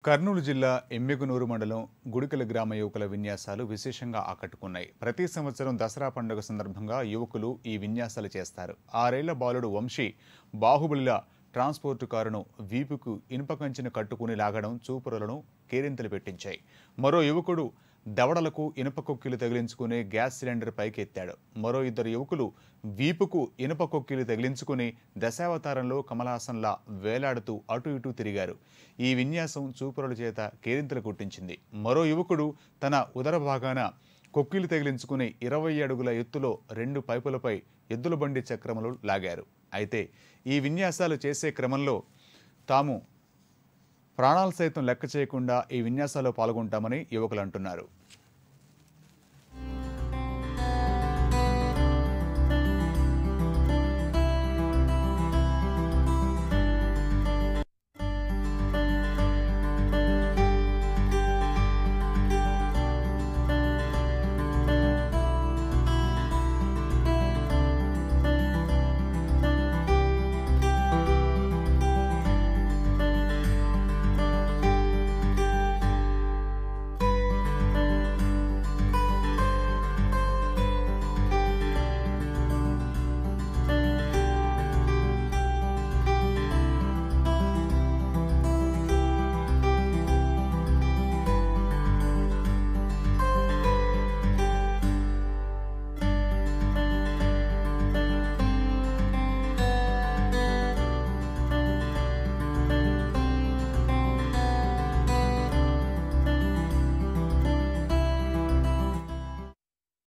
కర్నూలు జిల్లా ఎమ్మిగునూరు మండలం గుడికల గ్రామ యువకుల విన్యాసాలు విశేషంగా ఆకట్టుకున్నాయి ప్రతి సంవత్సరం దసరా పండుగ సందర్భంగా యువకులు ఈ విన్యాసాలు చేస్తారు ఆరేళ్ల బాలుడు వంశీ బాహుబలిలా ట్రాన్స్పోర్ట్ కారును వీపుకు ఇనుప కంచెను కట్టుకుని లాగడం చూపురులను కేరింతలు పెట్టించాయి మరో యువకుడు దవడలకు ఇనుప కొక్కిలు తగిలించుకుని గ్యాస్ సిలిండర్ పైకి ఎత్తాడు మరో ఇద్దరు యువకులు వీపుకు ఇనుప కొక్కిలు తగిలించుకుని దశావతారంలో కమలాసన్లా వేలాడుతూ అటు ఇటు తిరిగారు ఈ విన్యాసం చూపురుల చేత కేరింతలు కొట్టించింది మరో యువకుడు తన ఉదర భాగాన కొక్కిలు తగిలించుకుని ఇరవై అడుగుల ఎత్తులో రెండు పైపులపై ఎద్దుల బండి చక్రములు లాగారు అయితే ఈ విన్యాసాలు చేసే క్రమంలో తాము ప్రాణాలు సైతం లెక్క చేయకుండా ఈ విన్యాసాల్లో పాల్గొంటామని యువకులు అంటున్నారు